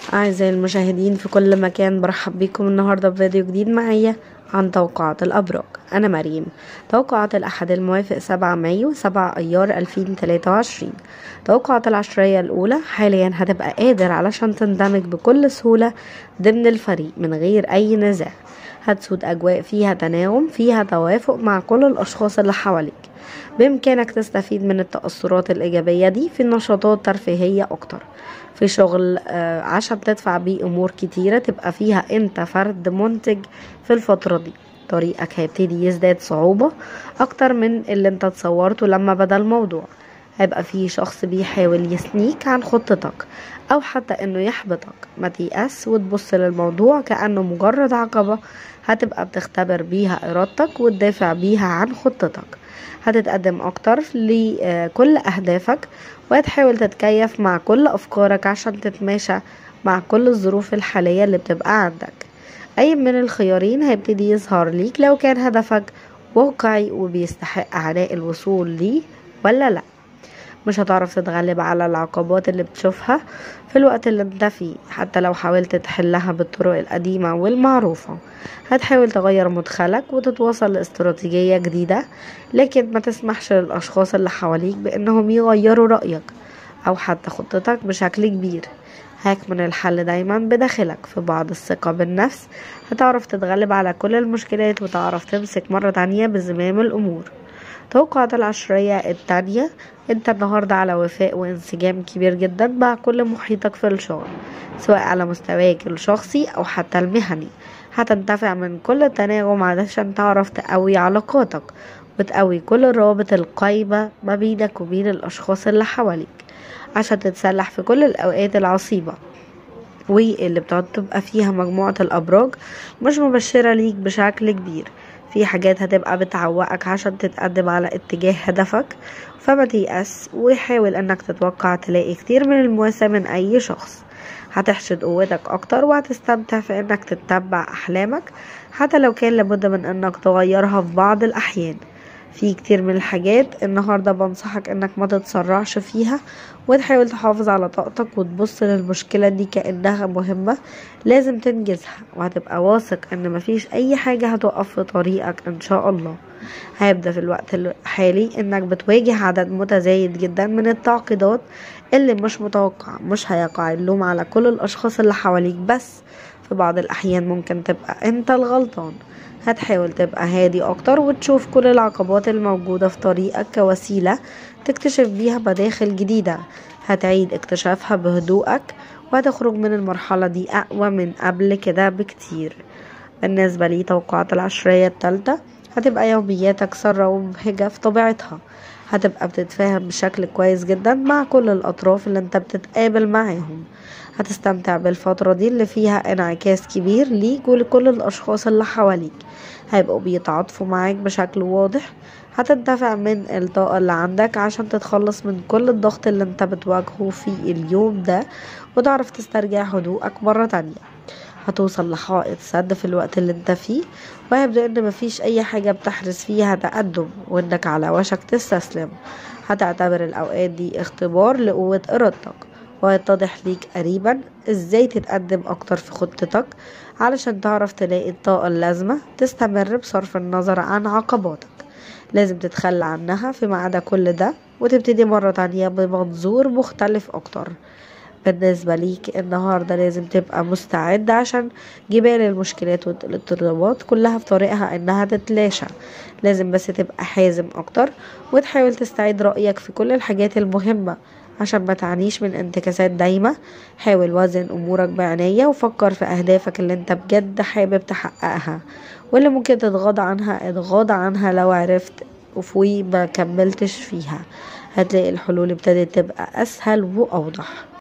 أعزائي المشاهدين في كل مكان برحب بكم النهاردة بفيديو جديد معايا عن توقعات الأبراج أنا مريم توقعات الأحد الموافق 7 مايو 7 أيار 2023 توقعات العشرية الأولى حاليا هتبقى قادر علشان تندمج بكل سهولة ضمن الفريق من غير أي نزاع هتسود أجواء فيها تناغم فيها توافق مع كل الأشخاص اللي حواليك بإمكانك تستفيد من التأثرات الإيجابية دي في نشاطات ترفيهية أكتر في شغل آه، عشان تدفع بيه أمور كتيرة تبقى فيها أنت فرد منتج في الفترة دي طريقك هيبتدي يزداد صعوبة أكتر من اللي انت تصورته لما بدأ الموضوع هيبقى في شخص بيحاول يسنيك عن خطتك أو حتى إنه يحبطك ما تيأس وتبص للموضوع كأنه مجرد عقبة هتبقى بتختبر بيها إرادتك وتدافع بيها عن خطتك هتتقدم أكتر لكل أهدافك وهتحاول تتكيف مع كل أفكارك عشان تتماشى مع كل الظروف الحالية اللي بتبقى عندك أي من الخيارين هيبتدي يظهر ليك لو كان هدفك واقعي وبيستحق عناء الوصول ليه ولا لأ مش هتعرف تتغلب على العقبات اللي بتشوفها في الوقت اللي انت فيه حتى لو حاولت تحلها بالطرق القديمة والمعروفة هتحاول تغير مدخلك وتتواصل لاستراتيجية جديدة لكن ما تسمحش للأشخاص اللي حواليك بأنهم يغيروا رأيك أو حتى خطتك بشكل كبير هيكمن الحل دايما بداخلك في بعض الثقة بالنفس هتعرف تتغلب على كل المشكلات وتعرف تمسك مرة تانية بزمام الأمور توقعات العشرية التانية انت النهاردة على وفاء وانسجام كبير جدا مع كل محيطك في الشغل سواء على مستواك الشخصي او حتى المهني هتنتفع من كل التناغم علشان تعرف تقوي علاقاتك وتقوي كل الروابط القايمة ما بينك وبين الأشخاص اللي حواليك عشان تتسلح في كل الأوقات العصيبة واللي بتبقى فيها مجموعة الأبراج مش مبشرة ليك بشكل كبير في حاجات هتبقى بتعوقك عشان تتقدم على اتجاه هدفك فما تيأس وحاول انك تتوقع تلاقي كتير من المواساة من اي شخص هتحشد قوتك اكتر وهتستمتع في انك تتبع احلامك حتى لو كان لابد من انك تغيرها في بعض الاحيان في كتير من الحاجات النهارده بنصحك انك ما تتسرعش فيها وتحاول تحافظ على طاقتك وتبص للمشكله دي كانها مهمه لازم تنجزها وهتبقى واثق ان مفيش اي حاجه هتوقف في طريقك ان شاء الله هيبدا في الوقت الحالي انك بتواجه عدد متزايد جدا من التعقيدات اللي مش متوقع مش هيقع اللوم على كل الاشخاص اللي حواليك بس في بعض الاحيان ممكن تبقى انت الغلطان هتحاول تبقى هادي اكتر وتشوف كل العقبات الموجودة في طريقك كوسيلة تكتشف بيها مداخل جديدة هتعيد اكتشافها بهدوءك وهتخرج من المرحلة دي أقوى من قبل كده بكتير بالنسبة لي توقعات العشرية التالتة هتبقى يومياتك سارة ومبهجة في طبيعتها هتبقى بتتفاهم بشكل كويس جدا مع كل الأطراف اللي انت بتتقابل معاهم هتستمتع بالفترة دي اللي فيها انعكاس كبير ليك ولكل الأشخاص اللي حواليك هيبقوا بيتعاطفوا معاك بشكل واضح هتنتفع من الطاقة اللي عندك عشان تتخلص من كل الضغط اللي انت بتواجهه في اليوم ده وتعرف تسترجع هدوءك مرة تانية هتوصل لحائط سد في الوقت اللي انت فيه وهيبدأ ان مفيش اي حاجة بتحرز فيها تقدم وانك على وشك تستسلم هتعتبر الاوقات دي اختبار لقوة ارادتك وهيتضح ليك قريبا ازاي تتقدم اكتر في خطتك علشان تعرف تلاقي الطاقة اللازمة تستمر بصرف النظر عن عقباتك لازم تتخلى عنها فيما عدا كل ده وتبتدي مرة تانية بمنظور مختلف اكتر بالنسبة ليك النهاردة لازم تبقى مستعد عشان جبال المشكلات والاضطرابات كلها في طريقها انها تتلاشى لازم بس تبقى حازم اكتر وتحاول تستعيد رأيك في كل الحاجات المهمة عشان ما تعانيش من انتكاسات دايمة حاول وزن امورك بعناية وفكر في اهدافك اللي انت بجد حابب تحققها واللي ممكن تتغاضى عنها اتغاضى عنها لو عرفت وفوي ما كملتش فيها هتلاقي الحلول ابتدت تبقى اسهل واوضح